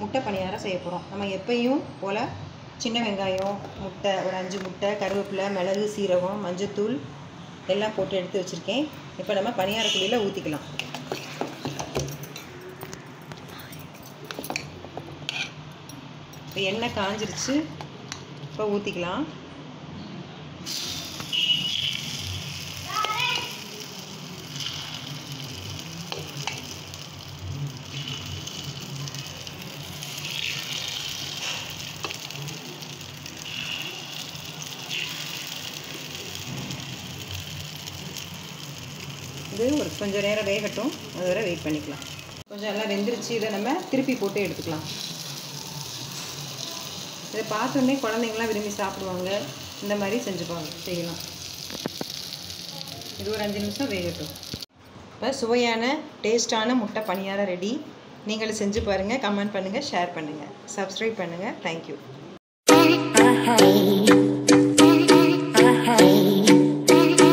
முட்டை பணியாரம் செய்ய போகிறோம் நம்ம எப்பயும் போல் சின்ன வெங்காயம் முட்டை ஒரு அஞ்சு முட்டை கருவேப்பிலை மிளகு சீரகம் மஞ்சத்தூள் எல்லாம் போட்டு எடுத்து வச்சுருக்கேன் இப்போ நம்ம பணியார குழியில் ஊற்றிக்கலாம் இப்போ எண்ணெய் காஞ்சிருச்சு இப்போ ஊற்றிக்கலாம் இது ஒரு கொஞ்சம் நேரம் வேகட்டும் அது வரை வெயிட் பண்ணிக்கலாம் கொஞ்சம் நல்லா வெந்துருச்சு இதை நம்ம திருப்பி போட்டு எடுத்துக்கலாம் இதை பார்த்தோன்னே குழந்தைங்களாம் விரும்பி சாப்பிடுவாங்க இந்த மாதிரி செஞ்சுப்பாங்க செய்யலாம் இது ஒரு அஞ்சு நிமிஷம் வேகட்டும் இப்போ சுவையான டேஸ்டான முட்டை பணியாரம் ரெடி நீங்களும் செஞ்சு பாருங்கள் கமெண்ட் பண்ணுங்கள் ஷேர் பண்ணுங்கள் சப்ஸ்கிரைப் பண்ணுங்கள் தேங்க்யூ Hey.